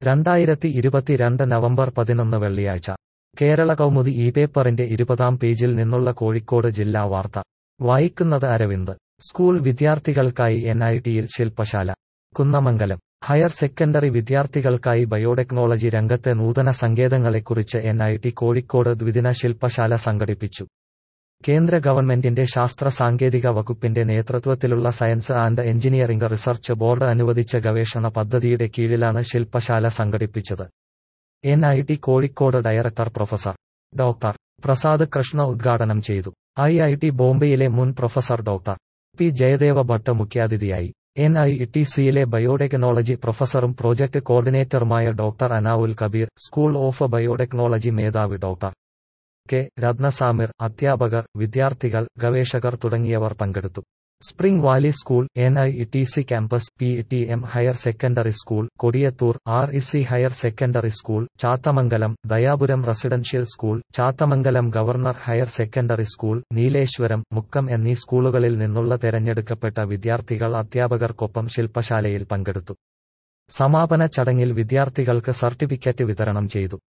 രണ്ടായിരത്തി ഇരുപത്തിരണ്ട് നവംബർ പതിനൊന്ന് വെള്ളിയാഴ്ച കേരള കൗമുദി ഈ പേപ്പറിന്റെ ഇരുപതാം പേജിൽ നിന്നുള്ള കോഴിക്കോട് ജില്ലാ വാർത്ത വായിക്കുന്നത് അരവിന്ദ് സ്കൂൾ വിദ്യാർത്ഥികൾക്കായി എൻ ഐ ടിയിൽ ശില്പശാല കുന്നമംഗലം ഹയർ സെക്കൻഡറി വിദ്യാർത്ഥികൾക്കായി ബയോടെക്നോളജി രംഗത്തെ നൂതന സങ്കേതങ്ങളെക്കുറിച്ച് എൻ ഐ ടി കോഴിക്കോട് ദ്വിദിന ശില്പശാല സംഘടിപ്പിച്ചു കേന്ദ്ര ഗവൺമെന്റിന്റെ ശാസ്ത്ര സാങ്കേതിക വകുപ്പിന്റെ നേതൃത്വത്തിലുള്ള science and engineering research board അനുവദിച്ച ഗവേഷണ പദ്ധതിയുടെ കീഴിലാണ് ശില്പശാല സംഘടിപ്പിച്ചത് N I T Kozhikode director professor doctor Prasad Krishna ഉദ്ഘാടനം ചെയ്തു ഐ ഐ ടി ബോംബെയിലെ മുൻ professor doctor P Jayadeva Bhatt മുഖ്യാതിഥിയായി എൻ ഐ ടി സിയിലെ ബയോടെക്നോളജി പ്രൊഫസറും പ്രോജക്ട് കോർഡിനേറ്ററുമായ doctor Anavul Kabir school of biotechnology മേധാവി ഡോക്ടർ കെ രത്നസാമിർ അധ്യാപകർ വിദ്യാർത്ഥികൾ ഗവേഷകർ തുടങ്ങിയവർ പങ്കെടുത്തു Spring Valley school N I T C campus P T M higher secondary school Kodiyathur R E C higher secondary school Chathamangalam Dayapuram residential school Chathamangalam governor higher secondary school Neeleswaram Mukkam എന്നീ സ്കൂളുകളിൽ നിന്നുള്ള തെരഞ്ഞെടുക്കപ്പെട്ട വിദ്യാർത്ഥികൾ അധ്യാപകർക്കൊപ്പം ശില്പശാലയിൽ പങ്കെടുത്തു സമാപന ചടങ്ങിൽ വിദ്യാർത്ഥികൾക്ക് സർട്ടിഫിക്കറ്റ് വിതരണം ചെയ്തു